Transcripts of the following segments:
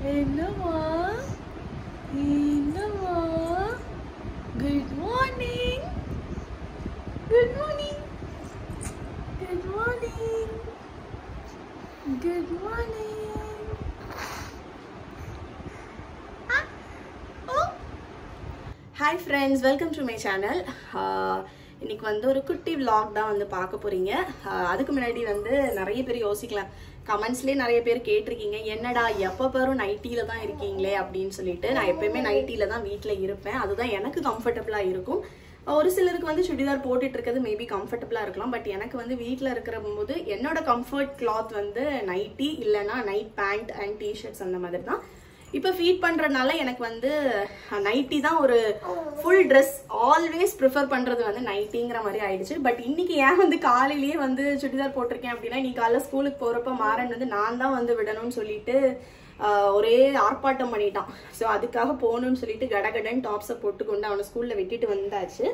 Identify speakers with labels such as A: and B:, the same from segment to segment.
A: என்னம்மா என்னம்மா good morning good morning good morning good morning hi friends welcome to my channel இன்னைக்கு வந்து ஒரு குட்டி vlog தான் வந்து பார்க்க போறீங்க ஆஹ் அதுக்கு முன்னாடி வந்து நிறைய பேர் யோசிக்கலாம் கமெண்ட்ஸ்லேயே நிறைய பேர் கேட்டிருக்கீங்க என்னடா எப்போ பேரும் நைட்டியில் தான் இருக்கீங்களே அப்படின்னு சொல்லிட்டு நான் எப்பயுமே நைட்டியில் தான் வீட்டில் இருப்பேன் அதுதான் எனக்கு கம்ஃபர்டபுளாக இருக்கும் ஒரு சிலருக்கு வந்து சுடிதார் போட்டுட்டு இருக்கிறது மேபி கம்ஃபர்டபுளாக இருக்கலாம் பட் எனக்கு வந்து வீட்டில் இருக்கிற போது என்னோட கம்ஃபர்ட் கிளாத் வந்து நைட்டி இல்லைன்னா நைட் பேண்ட் அண்ட் டிஷர்ட்ஸ் அந்த மாதிரி தான் இப்போ ஃபீட் பண்றதுனால எனக்கு வந்து நைட்டி தான் ஒரு ஃபுல் ட்ரெஸ் ஆல்வேஸ் ப்ரிஃபர் பண்றது வந்து நைட்டிங்கிற மாதிரி ஆயிடுச்சு பட் இன்னைக்கு ஏன் வந்து காலையிலேயே வந்து சுடிதார் போட்டிருக்கேன் அப்படின்னா நீ காலைல ஸ்கூலுக்கு போறப்ப மாறன் வந்து நான் தான் வந்து விடணும்னு சொல்லிட்டு ஆஹ், ஒரே ஆர்ப்பாட்டம் பண்ணிட்டான் ஸோ அதுக்காக போகணும்னு சொல்லிட்டு கடகடன் டாப்ஸை போட்டுக்கொண்டு அவனை ஸ்கூல்ல விட்டுட்டு வந்தாச்சு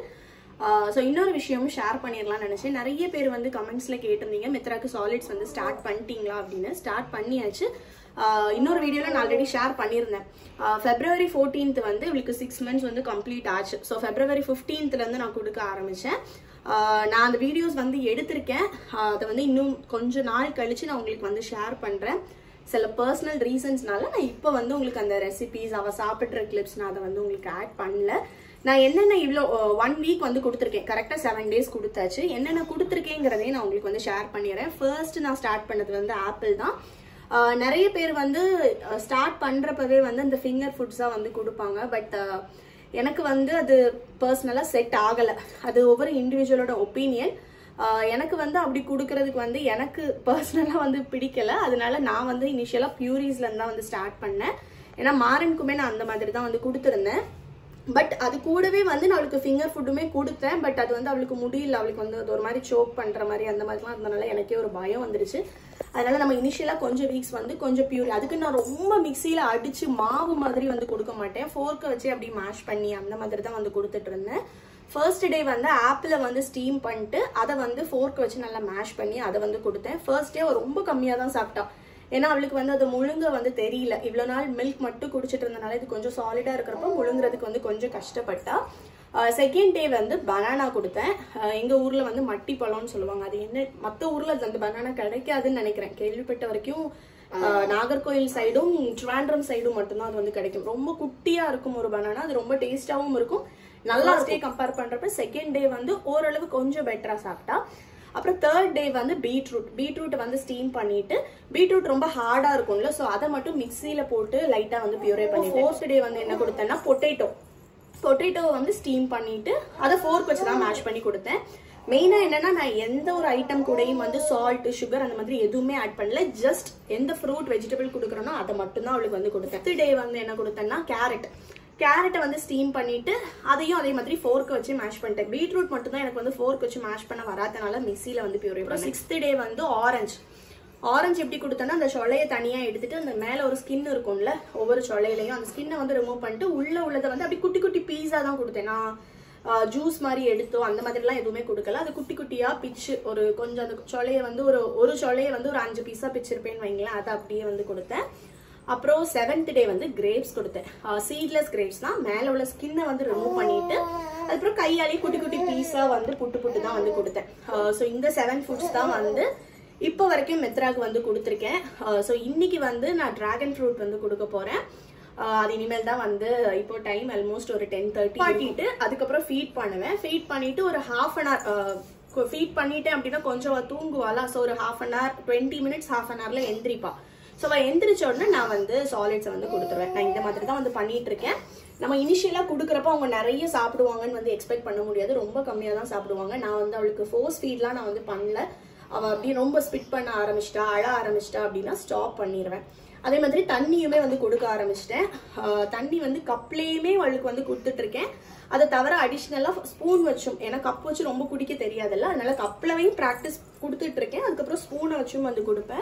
A: ஸோ இன்னொரு விஷயமும் ஷேர் பண்ணிடலாம்னு நினச்சேன் நிறைய பேர் வந்து கமெண்ட்ஸில் கேட்டிருந்தீங்க மித்ராக்கு சாலிட்ஸ் வந்து ஸ்டார்ட் பண்ணிட்டீங்களா அப்படின்னு ஸ்டார்ட் பண்ணியாச்சு ஆஹ் இன்னொரு வீடியோவில் நான் ஆல்ரெடி ஷேர் பண்ணியிருந்தேன் ஃபெப்ரவரி ஃபோர்டீன்த் வந்து இவளுக்கு சிக்ஸ் மந்த்ஸ் வந்து கம்ப்ளீட் ஆச்சு ஸோ ஃபெப்ரவரி ஃபிஃப்டீன்த்லேருந்து நான் கொடுக்க ஆரம்பித்தேன் நான் அந்த வீடியோஸ் வந்து எடுத்திருக்கேன் ஆஹ் அதை வந்து இன்னும் கொஞ்ச நாள் கழிச்சு நான் உங்களுக்கு வந்து ஷேர் பண்ணுறேன் சில பர்சனல் ரீசன்ஸ்னால நான் இப்போ வந்து உங்களுக்கு அந்த ரெசிபிஸ் அவ சாப்பிட்ற கிளிப்ஸ் நான் அதை வந்து உங்களுக்கு ஆட் பண்ணல நான் என்னென்ன இவ்வளோ ஒன் வீக் வந்து கொடுத்துருக்கேன் கரெக்டாக செவன் டேஸ் கொடுத்தாச்சு என்னென்ன கொடுத்துருக்கேங்கிறதையும் நான் உங்களுக்கு வந்து ஷேர் பண்ணிடுறேன் ஃபர்ஸ்ட் நான் ஸ்டார்ட் பண்ணது வந்து ஆப்பிள் தான் ஆஹ் நிறைய பேர் வந்து ஸ்டார்ட் பண்றப்பவே வந்து அந்த ஃபிங்கர் ஃபுட்ஸாக வந்து கொடுப்பாங்க பட் எனக்கு வந்து அது பர்சனலாக செட் ஆகலை அது ஒவ்வொரு இண்டிவிஜுவலோட ஒப்பீனியன் எனக்கு வந்து அப்படி கொடுக்கறதுக்கு வந்து எனக்கு பர்சனலாக வந்து பிடிக்கல அதனால நான் வந்து இனிஷியலாக பியூரிஸ்லேருந்து தான் வந்து ஸ்டார்ட் பண்ணேன் ஏன்னா மாறனுக்குமே நான் அந்த மாதிரி தான் வந்து கொடுத்துருந்தேன் பட் அது கூடவே வந்து நான் அவளுக்கு ஃபிங்கர் ஃபுட்டுமே கொடுத்தேன் பட் அது வந்து அவளுக்கு முடியல அவளுக்கு வந்து அது ஒரு மாதிரி சோக் பண்ற மாதிரி அந்த மாதிரிலாம் இருந்தனால எனக்கே ஒரு பயம் வந்துருச்சு அதனால நம்ம இனிஷியலா கொஞ்சம் வீக்ஸ் வந்து கொஞ்சம் பியூர் அதுக்கு நான் ரொம்ப மிக்சியில அடிச்சு மாவு மாதிரி வந்து கொடுக்க மாட்டேன் ஃபோர்க்கை வச்சு அப்படி மேஷ் பண்ணி அந்த மாதிரி தான் வந்து கொடுத்துட்டு இருந்தேன் ஃபர்ஸ்ட் டே வந்து ஆப்பிளை வந்து ஸ்டீம் பண்ணிட்டு அதை வந்து ஃபோர்க் வச்சு நல்லா மேஷ் பண்ணி அதை வந்து கொடுத்தேன் ஃபர்ஸ்ட் டே ரொம்ப கம்மியாக தான் சாப்பிட்டா ஏன்னா அவளுக்கு வந்து அது முழுங்க வந்து தெரியல இவ்வளோ நாள் மில்க் மட்டும் குடிச்சிட்டு இருந்தனால இது கொஞ்சம் சாலிடா இருக்கிறப்ப முழுங்குறதுக்கு வந்து கொஞ்சம் கஷ்டப்பட்டா செகண்ட் டே வந்து பனானா கொடுத்தேன் அஹ் எங்க ஊர்ல வந்து மட்டி பழம்னு சொல்லுவாங்க அது என்ன மற்ற ஊர்ல அது அந்த பனானா கிடைக்காதுன்னு நினைக்கிறேன் கேள்விப்பட்ட வரைக்கும் அஹ் நாகர்கோயில் சைடும் ட்ரிவாண்ட்ரம் சைடும் மட்டும்தான் அது வந்து கிடைக்கும் ரொம்ப குட்டியா இருக்கும் ஒரு பனானா அது ரொம்ப டேஸ்டாவும் இருக்கும் நல்லா ஸ்டே கம்பேர் பண்றப்ப செகண்ட் டே வந்து ஓரளவு கொஞ்சம் பெட்டரா சாப்பிட்டா அப்புறம் தேர்ட் டே வந்து பீட்ரூட் பீட்ரூட் வந்து ஸ்டீம் பண்ணிட்டு பீட்ரூட் ரொம்ப ஹார்டா இருக்கும்ல ஸோ அதை மட்டும் மிக்சியில போட்டு லைட்டா வந்து பியூரே பண்ணி ஃபோர்த் டே வந்து என்ன கொடுத்தேன்னா பொட்டேட்டோ பொட்டேட்டோ வந்து ஸ்டீம் பண்ணிட்டு அதை ஃபோர்க் வச்சு தான் மேஷ் பண்ணி கொடுத்தேன் மெயினா என்னன்னா நான் எந்த ஒரு ஐட்டம் கூடயும் வந்து சால்ட் சுகர் அந்த மாதிரி எதுவுமே ஆட் பண்ணல ஜஸ்ட் எந்த ஃப்ரூட் வெஜிடபிள் கொடுக்குறோனோ அதை மட்டும் தான் அவளுக்கு வந்து கொடுத்தேன் ஃபிஃப்த் டே வந்து என்ன கொடுத்தேன்னா கேரட் கேரட்டை வந்து ஸ்டீம் பண்ணிட்டு அதையும் அதே மாதிரி ஃபோர்க் வச்சு மேஷ் பண்ணிட்டேன் பீட்ரூட் மட்டும் தான் எனக்கு வந்து ஃபோர்க் வச்சு மேஷ் பண்ண வராதனால மிக்சியில வந்து பியூரே அப்புறம் சிக்ஸ்த் டே வந்து ஆரஞ்சு ஆரஞ்சு எப்படி கொடுத்தேன்னா அந்த சொலையை தனியா எடுத்துட்டு அந்த மேல ஒரு ஸ்கின் இருக்கும்ல ஒவ்வொரு சொலையிலையும் அந்த ஸ்கின்னை வந்து ரிமூவ் பண்ணிட்டு உள்ள உள்ளதை வந்து அப்படி குட்டி குட்டி பீஸா தான் கொடுத்தேன் நான் ஜூஸ் மாதிரி எடுத்தோ அந்த மாதிரிலாம் எதுவுமே கொடுக்கல அது குட்டி குட்டியா பிச்சு ஒரு கொஞ்சம் அந்த சொலையை வந்து ஒரு ஒரு சொலையை வந்து ஒரு அஞ்சு பீஸா பிச்சிருப்பேன்னு வைங்களேன் அதை அப்படியே வந்து கொடுத்தேன் அப்புறம் செவன்த் டே வந்து கிரேப்ஸ் கொடுத்தேன் சீட்லெஸ் கிரேப்ஸ் தான் மேல உள்ள ஸ்கின்னை வந்து ரிமூவ் பண்ணிட்டு அதுக்கப்புறம் கையாலேயே குட்டி குட்டி பீஸா வந்து புட்டு புட்டு தான் வந்து கொடுத்தேன் ஸோ இந்த செவன் ஃபுட்ஸ் தான் வந்து இப்போ வரைக்கும் மெத்ராக்கு வந்து கொடுத்துருக்கேன் ஸோ இன்னைக்கு வந்து நான் டிராகன் ஃப்ரூட் வந்து கொடுக்க போறேன் ஆஹ் அது இனிமேல் தான் வந்து இப்போ டைம் ஆல்மோஸ்ட் ஒரு டென் தேர்ட்டி பாட்டிட்டு அதுக்கப்புறம் ஃபீட் பண்ணுவேன் ஃபீட் பண்ணிட்டு ஒரு ஹாஃப் அன் ஹவர் ஃபீட் பண்ணிட்டேன் அப்படின்னா கொஞ்சம் அவ தூங்குவாளா ஸோ ஒரு half an hour twenty minutes half an ஹவர்ல எந்திரிப்பா ஸோ அவள் எந்திரிச்ச உடனே நான் வந்து சாலிட்ஸை வந்து கொடுத்துருவேன் நான் இந்த மாதிரி தான் வந்து பண்ணிட்டு இருக்கேன் நம்ம இனிஷியலாக கொடுக்குறப்ப அவங்க நிறைய சாப்பிடுவாங்கன்னு வந்து எக்ஸ்பெக்ட் பண்ண முடியாது ரொம்ப கம்மியாக தான் சாப்பிடுவாங்க நான் வந்து அவளுக்கு ஃபோர்ஸ் ஃபீட்லாம் நான் வந்து பண்ணல அவள் அப்படியே ரொம்ப ஸ்பிட் பண்ண ஆரம்பிச்சிட்டா அழ ஆரம்பிச்சிட்டா அப்படின்னா ஸ்டாப் பண்ணிடுவேன் அதே மாதிரி தண்ணியுமே வந்து கொடுக்க ஆரம்பிச்சிட்டேன் ஆஹ் தண்ணி வந்து கப்லேயுமே அவளுக்கு வந்து கொடுத்துட்டு இருக்கேன் அதை தவிர அடிஷ்னலாக ஸ்பூன் வச்சும் ஏன்னா கப் வச்சு ரொம்ப குடிக்க தெரியாதுல்ல அதனால கப்லவையும் ப்ராக்டிஸ் கொடுத்துட்டு இருக்கேன் அதுக்கப்புறம் ஸ்பூனை வச்சும் வந்து கொடுப்பேன்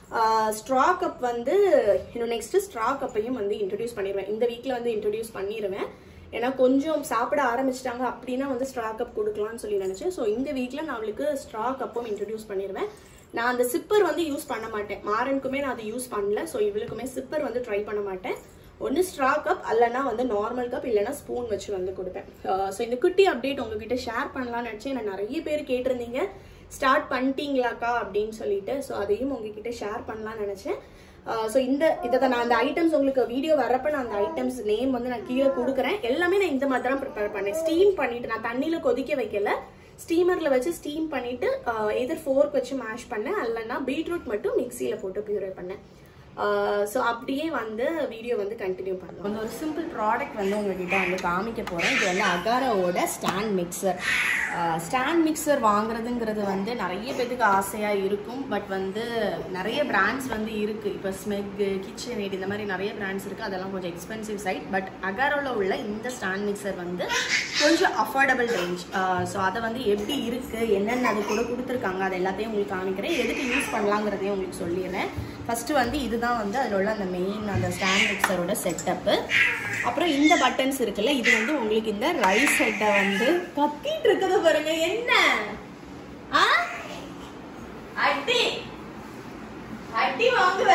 A: ஸ்ட்ரா கப் வந்து இன்னும் நெக்ஸ்ட் ஸ்ட்ரா கப்பையும் வந்து இன்ட்ரடியூஸ் பண்ணிடுவேன் இந்த வீக்ல வந்து இன்ட்ரடியூஸ் பண்ணிடுவேன் ஏன்னா கொஞ்சம் சாப்பிட ஆரம்பிச்சிட்டாங்க அப்படின்னா வந்து ஸ்ட்ரா கப் கொடுக்கலாம்னு சொல்லி நினைச்சேன் ஸோ இந்த வீக்ல நான் அவளுக்கு ஸ்ட்ரா கப்பும் இன்ட்ரடியூஸ் பண்ணிடுவேன் நான் அந்த சிப்பர் வந்து யூஸ் பண்ண மாட்டேன் மாறனுக்குமே நான் அதை யூஸ் பண்ணல ஸோ இவளுக்குமே சிப்பர் வந்து ட்ரை பண்ண மாட்டேன் ஒன்று ஸ்ட்ரா கப் அல்லனா வந்து நார்மல் கப் இல்லைன்னா ஸ்பூன் வச்சு வந்து கொடுப்பேன் ஸோ இந்த குட்டி அப்டேட் உங்ககிட்ட ஷேர் பண்ணலாம்னு நினச்சேன் நான் நிறைய பேர் கேட்டிருந்தீங்க ஸ்டார்ட் பண்ணிட்டீங்களாக்கா அப்படின்னு சொல்லிட்டு ஸோ அதையும் உங்ககிட்ட ஷேர் பண்ணலாம்னு நினச்சேன் ஸோ இந்த இதை நான் அந்த ஐட்டம்ஸ் உங்களுக்கு வீடியோ வரப்ப நான் அந்த ஐட்டம்ஸ் நேம் வந்து நான் கீழே கொடுக்குறேன் எல்லாமே நான் இந்த மாதிரி தான் ப்ரிப்பேர் பண்ணேன் ஸ்டீம் பண்ணிட்டு நான் தண்ணியில் கொதிக்க வைக்கல ஸ்டீமரில் வச்சு ஸ்டீம் பண்ணிட்டு எதிர் ஃபோர்க் வச்சு மேஷ் பண்ணேன் அல்லனா பீட்ரூட் மட்டும் மிக்சியில் போட்டு பியூரே பண்ணேன் ஸோ அப்படியே வந்து வீடியோ வந்து கண்டினியூ பண்ணலாம் வந்து ஒரு சிம்பிள் ப்ராடக்ட் வந்து உங்ககிட்ட வந்து காமிக்க போகிறேன் இது வந்து அகாராவோட ஸ்டாண்ட் மிக்சர் ஸ்டாண்ட் மிக்சர் வாங்குறதுங்கிறது வந்து நிறைய பேத்துக்கு ஆசையாக இருக்கும் பட் வந்து நிறைய பிராண்ட்ஸ் வந்து இருக்குது இப்போ ஸ்மெக் கிச்சன் எய்ட் இந்த மாதிரி நிறைய பிராண்ட்ஸ் இருக்குது அதெல்லாம் கொஞ்சம் எக்ஸ்பென்சிவ் சைட் பட் அகாரோவில் உள்ள இந்த ஸ்டாண்ட் மிக்சர் வந்து கொஞ்சம் அஃபோர்டபுள் ரேஞ்ச் ஸோ அதை வந்து எப்படி இருக்குது என்னென்ன அது கூட கொடுத்துருக்காங்க அது எல்லாத்தையும் உங்களுக்கு காமிக்கிறேன் எதுக்கு யூஸ் பண்ணலாங்கிறதையும் உங்களுக்கு சொல்லிடுறேன் ஃபஸ்ட்டு வந்து இதுதான் வந்து அதில் உள்ள அந்த மெயின் அந்த ஸ்டாண்ட் மிக்சரோட செட்டப்பு அப்புறம் இந்த பட்டன்ஸ் இருக்குல்ல இது வந்து உங்களுக்கு இந்த ரைஸ் செட்டை வந்து கத்திட்டு இருக்கிறத பாருங்க என்ன ஆ அடி அடி வாங்குவ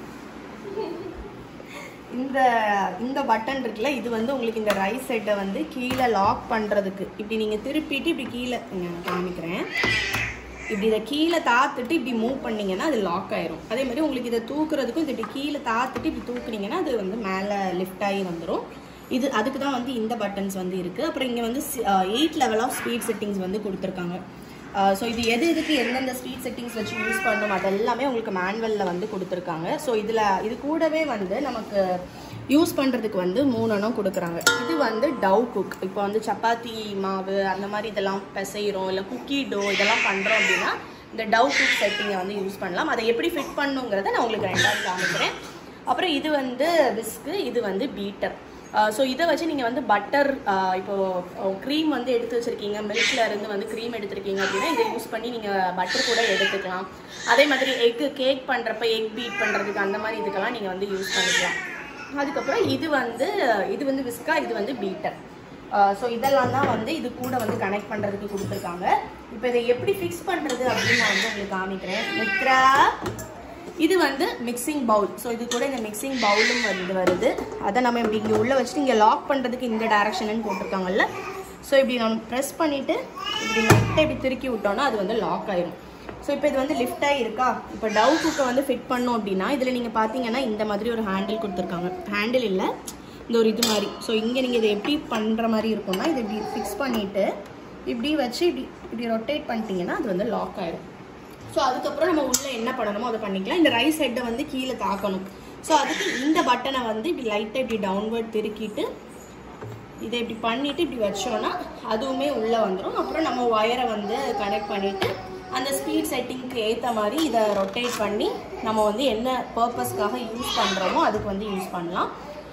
A: இந்த இந்த பட்டன் இருக்குல்ல இது வந்து உங்களுக்கு இந்த ரைஸ் செட்டை வந்து கீழே லாக் பண்ணுறதுக்கு இப்படி நீங்கள் திருப்பிட்டு இப்படி கீழே இங்க நான் காமிக்கிறேன் இப்படி இதை கீழே தாத்துட்டு இப்படி மூவ் பண்ணீங்கன்னா அது லாக் ஆயிரும் அதே மாதிரி உங்களுக்கு இதை தூக்குறதுக்கும் இது இப்படி கீழே தாத்துட்டு இப்படி தூக்குனீங்கன்னா அது வந்து மேலே லிஃப்ட் ஆகி வந்துடும் இது அதுக்கு தான் வந்து இந்த பட்டன்ஸ் வந்து இருக்குது அப்புறம் இங்கே வந்து eight level of speed settings வந்து கொடுத்துருக்காங்க ஸோ இது எது எதுக்கு எந்தெந்த ஸ்பீட் செட்டிங்ஸ் வச்சு யூஸ் பண்ணணும் அதெல்லாமே உங்களுக்கு மேனுவலில் வந்து கொடுத்துருக்காங்க ஸோ இதில் இது கூடவே வந்து நமக்கு யூஸ் பண்ணுறதுக்கு வந்து மூணெண்ணம் கொடுக்குறாங்க இது வந்து டவ் குக் இப்போ வந்து சப்பாத்தி மாவு அந்த மாதிரி இதெல்லாம் பிசைகிறோம் இல்லை குக்கி டோ இதெல்லாம் பண்ணுறோம் அப்படின்னா இந்த டவ் குக் செட்டிங்கை வந்து யூஸ் பண்ணலாம் அதை எப்படி ஃபிட் பண்ணுங்கிறத நான் உங்களுக்கு ரெண்டாவது காமிக்கிறேன் அப்புறம் இது வந்து விஸ்க்கு இது வந்து பீட்டர் ஸோ இதை வச்சு நீங்கள் வந்து பட்டர் இப்போது க்ரீம் வந்து எடுத்து வச்சுருக்கீங்க மில்கில் இருந்து வந்து க்ரீம் எடுத்திருக்கீங்க அப்படின்னா இதை யூஸ் பண்ணி நீங்கள் பட்டர் கூட எடுத்துக்கலாம் அதே மாதிரி எக்கு கேக் பண்ணுறப்ப எக் பீட் பண்ணுறதுக்கு அந்த மாதிரி இதுக்கெல்லாம் நீங்கள் வந்து யூஸ் பண்ணிக்கலாம் அதுக்கப்புறம் இது வந்து இது வந்து விஸ்கா இது வந்து பீட்டர் ஸோ இதெல்லாம் தான் வந்து இது கூட வந்து கனெக்ட் பண்ணுறதுக்கு கொடுத்துருக்காங்க இப்போ இதை எப்படி ஃபிக்ஸ் பண்ணுறது அப்படின்னு நான் வந்து உங்களுக்கு காமிக்கிறேன் மித்ரா இது வந்து மிக்சிங் பவுல் ஸோ இது கூட இந்த மிக்சிங் பவுலும் வந்து வருது அதை நம்ம இப்படி இங்கே உள்ளே வச்சுட்டு இங்கே லாக் பண்ணுறதுக்கு இந்த டேரக்ஷன் போட்டிருக்காங்கல்ல ஸோ இப்படி நம்ம ப்ரெஸ் பண்ணிவிட்டு இப்படி நெட்டை இப்படி திருக்கி விட்டோம்னா அது வந்து லாக் ஆயிரும் ஸோ இப்போ இது வந்து லிஃப்ட் ஆகிருக்கா இப்போ டவ் குக்கை வந்து ஃபிட் பண்ணோம் அப்படின்னா இதில் நீங்கள் பார்த்தீங்கன்னா இந்த மாதிரி ஒரு ஹேண்டில் கொடுத்துருக்காங்க ஹேண்டில் இல்லை இந்த ஒரு இது மாதிரி ஸோ இங்கே நீங்கள் இதை எப்படி பண்ணுற மாதிரி இருக்கும்னா இதை இப்படி ஃபிக்ஸ் பண்ணிவிட்டு இப்படி வச்சு இப்படி இப்படி ரொட்டேட் பண்ணிட்டீங்கன்னா அது வந்து லாக் ஆயிடும் ஸோ அதுக்கப்புறம் நம்ம உள்ளே என்ன பண்ணணுமோ அதை பண்ணிக்கலாம் இந்த ரைஸ் ஹெட்டை வந்து கீழே தாக்கணும் ஸோ அதுக்கு இந்த பட்டனை வந்து இப்படி லைட்டாக இப்படி டவுன்வர்ட் திருக்கிட்டு இதை இப்படி பண்ணிவிட்டு இப்படி வச்சோன்னா அதுவுமே உள்ளே வந்துடும் அப்புறம் நம்ம ஒயரை வந்து கனெக்ட் பண்ணிவிட்டு அந்த ஸ்பீட் செட்டிங்க்கு ஏற்ற மாதிரி இதை ரொட்டேட் பண்ணி நம்ம வந்து என்ன பர்பஸ்க்காக யூஸ் பண்ணுறோமோ அதுக்கு வந்து யூஸ் பண்ணலாம்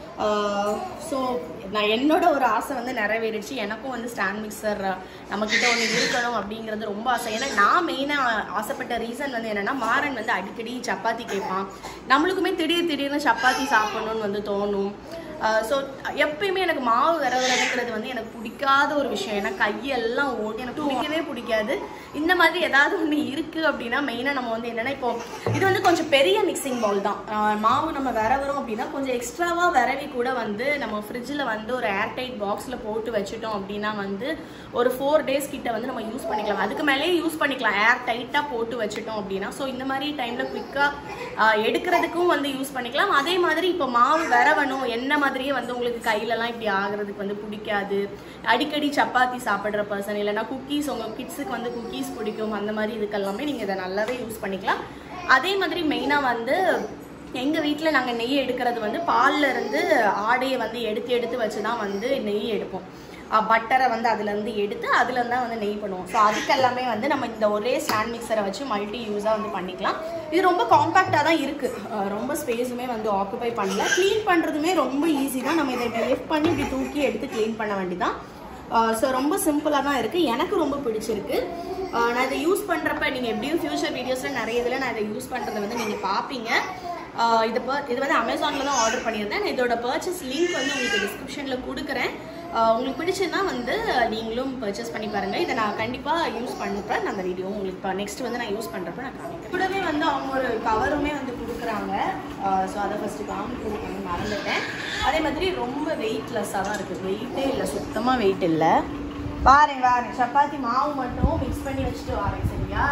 A: ஸோ நான் என்னோட ஒரு ஆசை வந்து நிறைவேறிடுச்சு எனக்கும் வந்து ஸ்டாண்ட் மிக்சர் நம்மக்கிட்ட ஒன்று இருக்கணும் அப்படிங்கிறது ரொம்ப ஆசை ஏன்னா நான் மெயினாக ஆசைப்பட்ட ரீசன் வந்து என்னென்னா மாறன் வந்து அடிக்கடி சப்பாத்தி கேட்பான் நம்மளுக்குமே திடீர் திடீர்னு சப்பாத்தி சாப்பிடணும்னு வந்து தோணும் ஸோ எப்பயுமே எனக்கு மாவு விரவுறதுங்கிறது வந்து எனக்கு பிடிக்காத ஒரு விஷயம் ஏன்னா கையெல்லாம் ஓடி எனக்கு பிடிக்கவே பிடிக்காது இந்த மாதிரி ஏதாவது ஒன்று இருக்குது அப்படின்னா மெயினாக நம்ம வந்து என்னென்னா இப்போ இது வந்து கொஞ்சம் பெரிய மிக்சிங் பவுல் தான் ஆஹ் மாவு நம்ம விரவுறோம் அப்படின்னா கொஞ்சம் எக்ஸ்ட்ராவாக விரவி கூட வந்து நம்ம ஃப்ரிட்ஜில் வந்து ஒரு ஏர்டைட் பாக்ஸில் போட்டு வச்சுட்டோம் அப்படின்னா வந்து ஒரு ஃபோர் டேஸ் கிட்ட வந்து நம்ம யூஸ் பண்ணிக்கலாம் அதுக்கு மேலேயே யூஸ் பண்ணிக்கலாம் ஏர் டைட்டாக போட்டு வச்சுட்டோம் அப்படின்னா ஸோ இந்த மாதிரி டைமில் குயிக்காக எடுக்கிறதுக்கும் வந்து யூஸ் பண்ணிக்கலாம் அதே மாதிரி இப்போ மாவு விரவணும் என்ன மாதிரியே வந்து உங்களுக்கு கையிலலாம் இப்படி ஆகுறதுக்கு வந்து பிடிக்காது அடிக்கடி சப்பாத்தி சாப்பிட்ற பர்சன் இல்லைன்னா குக்கீஸ் உங்கள் கிட்ஸுக்கு வந்து குக்கீஸ் பிடிக்கும் அந்த மாதிரி இதுக்கெல்லாமே நீங்கள் இதை நல்லாவே யூஸ் பண்ணிக்கலாம் அதே மாதிரி மெயினாக வந்து எங்கள் வீட்டில் நாங்கள் நெய் எடுக்கிறது வந்து பால்ல இருந்து ஆடையை வந்து எடுத்து எடுத்து வச்சு தான் வந்து நெய் எடுப்போம் பட்டரை வந்து அதுலேருந்து எடுத்து அதுலேருந்து தான் வந்து நெய் பண்ணுவோம் ஸோ அதுக்கெல்லாமே வந்து நம்ம இந்த ஒரே ஸ்டாண்ட் மிக்சரை வச்சு மல்டி யூஸாக வந்து பண்ணிக்கலாம் இது ரொம்ப காம்பேக்டாக தான் இருக்குது ரொம்ப ஸ்பேஸுமே வந்து ஆக்குபை பண்ணல க்ளீன் பண்ணுறதுமே ரொம்ப ஈஸி தான் நம்ம இதை இப்படி லிஃப்ட் பண்ணி இப்படி தூக்கி எடுத்து க்ளீன் பண்ண வேண்டியதான் ஸோ ரொம்ப சிம்பிளாக தான் இருக்குது எனக்கு ரொம்ப பிடிச்சிருக்கு ஆஹ் நான் இதை யூஸ் பண்ணுறப்ப நீங்கள் எப்படியும் ஃபியூச்சர் வீடியோஸில் நிறைய இதில் நான் இதை யூஸ் பண்ணுறதை வந்து நீங்கள் பார்ப்பீங்க ஆஹ் இது பர் இது வந்து அமேசானில் தான் ஆர்டர் பண்ணியிருந்தேன் நான் இதோட பர்ச்சேஸ் லிங்க் வந்து உங்களுக்கு டிஸ்கிரிப்ஷனில் கொடுக்குறேன் ஆஹ் உங்களுக்கு பிடிச்சுன்னா வந்து நீங்களும் பர்ச்சேஸ் பண்ணி பாருங்கள் இதை நான் கண்டிப்பாக யூஸ் பண்ணுறேன் நான் அந்த வீடியோ உங்களுக்கு நெக்ஸ்ட் வந்து நான் யூஸ் பண்ணுறப்ப நான் காமிக்கிறேன் கூடவே வந்து அவங்க ஒரு கவருமே வந்து கொடுக்குறாங்க ஸோ அதை ஃபஸ்ட்டு காமிக்கிறதுக்கு மறந்துட்டேன் அதே மாதிரி ரொம்ப வெயிட்லெஸ்ஸாக தான் இருக்குது வெயிட்டே இல்லை சுத்தமாக வெயிட் இல்லை பாருங்க பாருங்க சப்பாத்தி மாவு மட்டும் மிக்ஸ் பண்ணி வச்சுட்டு வரேன் சரியா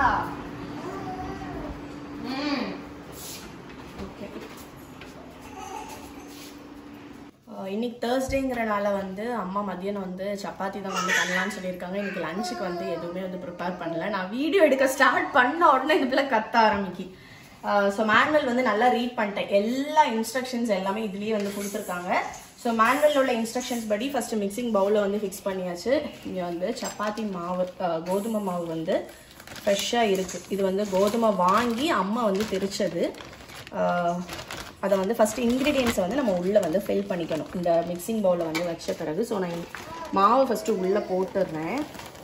A: ம் ஓகே இன்னைக்கு தேர்ஸ்டேங்கிறனால வந்து அம்மா மதியானம் வந்து சப்பாத்தி தான் வந்து பண்ணலான்னு சொல்லியிருக்காங்க இன்னைக்கு லஞ்சுக்கு வந்து எதுவுமே வந்து ப்ரிப்பேர் பண்ணல நான் வீடியோ எடுக்க ஸ்டார்ட் பண்ண உடனே இது போல கத்த ஆரம்பிக்கி ஸோ மேனுவல் வந்து நல்லா ரீட் பண்ணிட்டேன் எல்லா இன்ஸ்ட்ரக்ஷன்ஸ் எல்லாமே இதுலேயே வந்து கொடுத்துருக்காங்க ஸோ மேனுவலில் உள்ள இன்ஸ்ட்ரக்ஷன்ஸ் படி ஃபஸ்ட்டு மிக்சிங் பவுலில் வந்து ஃபிக்ஸ் பண்ணியாச்சு இங்கே வந்து சப்பாத்தி மாவு அஹ், கோதுமை மாவு வந்து ஃப்ரெஷ்ஷாக இருக்குது இது வந்து கோதுமை வாங்கி அம்மா வந்து திரிச்சது ஆஹ் அதை வந்து ஃபஸ்ட்டு இன்க்ரீடியன்ஸை வந்து நம்ம உள்ளே வந்து ஃபில் பண்ணிக்கணும் இந்த மிக்சிங் பவுலில் வந்து வச்ச பிறகு ஸோ நான் இந்த மாவை ஃபஸ்ட்டு உள்ளே போட்டுடுறேன்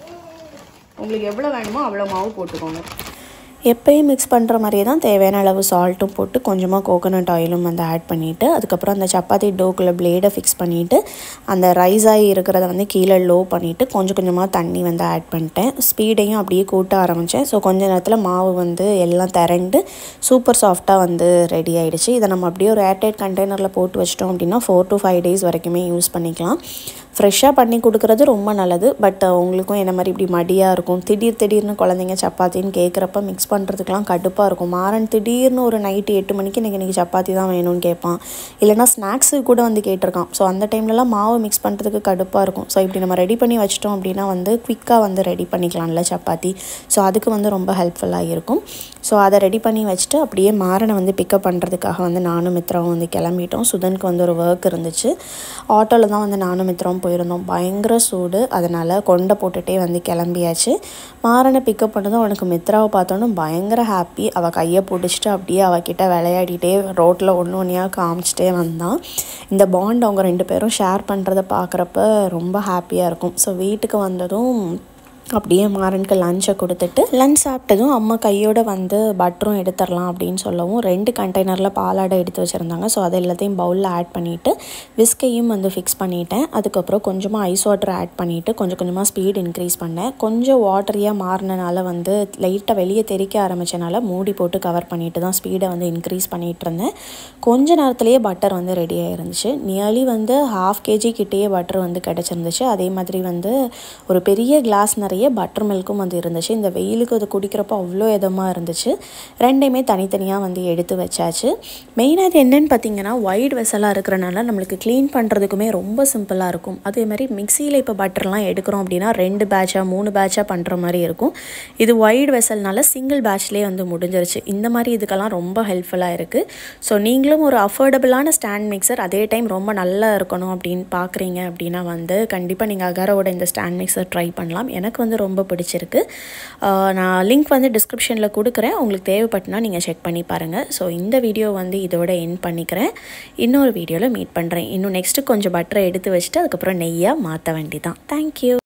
A: உங்களுக்கு எவ்வளோ வேணுமோ அவ்வளோ மாவு போட்டுக்கோங்க
B: எப்பயும் மிக்ஸ் பண்ணுற மாதிரியே தான் தேவையான அளவு சால்ட்டும் போட்டு கொஞ்சமாக கோகோனட் ஆயிலும் வந்து ஆட் பண்ணிவிட்டு அதுக்கப்புறம் அந்த சப்பாத்தி டோக்குள்ள பிளேடை ஃபிக்ஸ் பண்ணிவிட்டு அந்த ரைஸ் ஆகி இருக்கிறத வந்து கீழே லோ பண்ணிவிட்டு கொஞ்சம் கொஞ்சமாக தண்ணி வந்து ஆட் பண்ணிட்டேன் ஸ்பீடையும் அப்படியே கூட்ட ஆரம்பித்தேன் ஸோ கொஞ்ச நேரத்தில் மாவு வந்து எல்லாம் திரண்டு சூப்பர் சாஃப்டாக வந்து ரெடி ஆயிடுச்சு இதை நம்ம அப்படியே ஒரு ஏர்டைட் கண்டெய்னரில் போட்டு வச்சிட்டோம் அப்படின்னா ஃபோர் டு ஃபைவ் டேஸ் வரைக்குமே யூஸ் பண்ணிக்கலாம் ஃப்ரெஷ்ஷாக பண்ணி கொடுக்குறது ரொம்ப நல்லது பட் உங்களுக்கும் என்ன மாதிரி இப்படி மடியாக இருக்கும் திடீர் திடீர்னு குழந்தைங்க சப்பாத்தின்னு கேட்குறப்ப மிக்ஸ் பண்ணுறதுக்குலாம் கடுப்பாக இருக்கும் மாறன் திடீர்னு ஒரு நைட்டு எட்டு மணிக்கு எனக்கு இன்றைக்கி சப்பாத்தி தான் வேணும்னு கேட்பான் இல்லைனா ஸ்நாக்ஸுக்கு கூட வந்து கேட்டிருக்கான் ஸோ அந்த டைம்லலாம் மாவு மிக்ஸ் பண்ணுறதுக்கு கடுப்பாக இருக்கும் ஸோ இப்படி நம்ம ரெடி பண்ணி வச்சிட்டோம் அப்படின்னா வந்து குவிக்காக வந்து ரெடி பண்ணிக்கலாம்ல சப்பாத்தி ஸோ அதுக்கு வந்து ரொம்ப ஹெல்ப்ஃபுல்லாக இருக்கும் ஸோ அதை ரெடி பண்ணி வச்சுட்டு அப்படியே மாறனை வந்து பிக்கப் பண்ணுறதுக்காக வந்து நானும் மித்ராவும் வந்து கிளம்பிட்டோம் சுதனுக்கு வந்து ஒரு ஒர்க் இருந்துச்சு ஆட்டோவில் தான் வந்து நானும் மித்ராவும் போயிருந்தோம் பயங்கர சூடு அதனால் கொண்டை போட்டுகிட்டே வந்து கிளம்பியாச்சு மாறனை பிக்கப் பண்ணதும் அவனுக்கு மித்ராவை பார்த்தோன்னே பயங்கர ஹாப்பி அவள் கையை பிடிச்சிட்டு அப்படியே அவகிட்ட விளையாடிட்டே ரோட்டில் ஒன்று ஒன்றையாக காமிச்சிட்டே வந்தான் இந்த பாண்ட் அவங்க ரெண்டு பேரும் ஷேர் பண்ணுறத பார்க்குறப்ப ரொம்ப ஹாப்பியாக இருக்கும் ஸோ வீட்டுக்கு வந்ததும் அப்படியே மாறனுக்கு லஞ்சை கொடுத்துட்டு லஞ்ச் சாப்பிட்டதும் அம்மா கையோட வந்து பட்டரும் எடுத்துடலாம் அப்படின்னு சொல்லவும் ரெண்டு கண்டெய்னரில் பாலாடை எடுத்து வச்சுருந்தாங்க ஸோ அது எல்லாத்தையும் பவுலில் ஆட் பண்ணிவிட்டு விஸ்கையும் வந்து ஃபிக்ஸ் பண்ணிட்டேன் அதுக்கப்புறம் கொஞ்சமாக ஐஸ் வாட்டர் ஆட் பண்ணிவிட்டு கொஞ்சம் கொஞ்சமாக ஸ்பீட் இன்க்ரீஸ் பண்ணேன் கொஞ்சம் வாட்டரியாக மாறினனால வந்து லைட்டாக வெளியே தெறிக்க ஆரம்பித்தனால மூடி போட்டு கவர் பண்ணிட்டு தான் ஸ்பீடை வந்து இன்க்ரீஸ் பண்ணிகிட்டு இருந்தேன் கொஞ்ச நேரத்துலேயே பட்டர் வந்து ரெடி ஆயிருந்துச்சு நியர்லி வந்து ஹாஃப் கேஜி கிட்டேயே பட்டர் வந்து கிடச்சிருந்துச்சு அதே மாதிரி வந்து ஒரு பெரிய கிளாஸ் நிறைய பட்டர் மில்க்கும் வந்து இருந்துச்சு இந்த வெயிலுக்கு அது குடிக்கிறப்போ அவ்வளோ இதமாக இருந்துச்சு ரெண்டையுமே தனித்தனியாக வந்து எடுத்து வச்சாச்சு மெயினாக இது என்னன்னு பார்த்தீங்கன்னா ஒயிட் வெசலாக இருக்கிறனால நம்மளுக்கு க்ளீன் பண்ணுறதுக்குமே ரொம்ப சிம்பிளாக இருக்கும் அதே மாதிரி மிக்சியில் இப்போ பட்டர்லாம் எடுக்கிறோம் அப்படின்னா ரெண்டு பேட்சாக மூணு பேட்சாக பண்ணுற மாதிரி இருக்கும் இது ஒயிட் வெசல்னால சிங்கிள் பேட்ச்லேயே வந்து முடிஞ்சிருச்சு இந்த மாதிரி இதுக்கெல்லாம் ரொம்ப ஹெல்ப்ஃபுல்லாக இருக்குது ஸோ நீங்களும் ஒரு அஃபோர்டபுளான ஸ்டாண்ட் மிக்சர் அதே டைம் ரொம்ப நல்லா இருக்கணும் அப்படின்னு பார்க்குறீங்க அப்படின்னா வந்து கண்டிப்பாக நீங்கள் அகாரோட இந்த ஸ்டாண்ட் மிக்சர் ட்ரை பண்ணலாம் எனக்கு வந்து ரொம்ப பிடிச்சிருக்கு ஆஹ் நான் லிங்க் வந்து டிஸ்கிரிப்ஷனில் கொடுக்குறேன் உங்களுக்கு தேவைப்பட்டுனா நீங்கள் செக் பண்ணி பாருங்கள் ஸோ இந்த வீடியோ வந்து இதோட என் பண்ணிக்கிறேன் இன்னொரு வீடியோவில் மீட் பண்ணுறேன் இன்னும் நெக்ஸ்ட்டு கொஞ்சம் பட்டரை எடுத்து வச்சுட்டு அதுக்கப்புறம் நெய்யாக மாற்ற வேண்டி தான் தேங்க்யூ